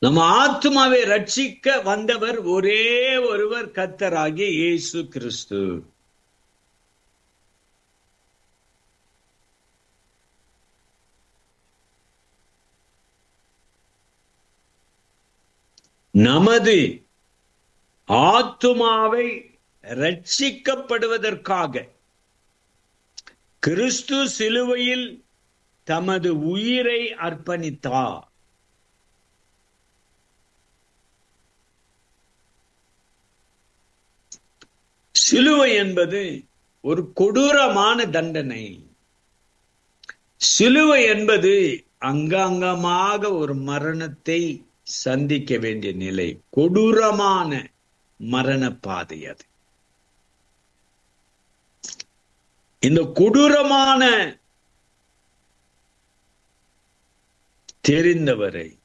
நம்ம ஆத்மாவை ரட்சிக்க வந்தவர் ஒரே ஒருவர் கத்தராகிய இயேசு கிறிஸ்து நமது ஆத்துமாவை ரட்சிக்கப்படுவதற்காக கிறிஸ்து சிலுவையில் தமது உயிரை அர்ப்பணித்தார் சிலுவை என்பது ஒரு கொடூரமான தண்டனை சிலுவை என்பது அங்கங்கமாக ஒரு மரணத்தை சந்திக்க வேண்டிய நிலை கொடூரமான மரண பாதை அது இந்த கொடூரமான தெரிந்தவரை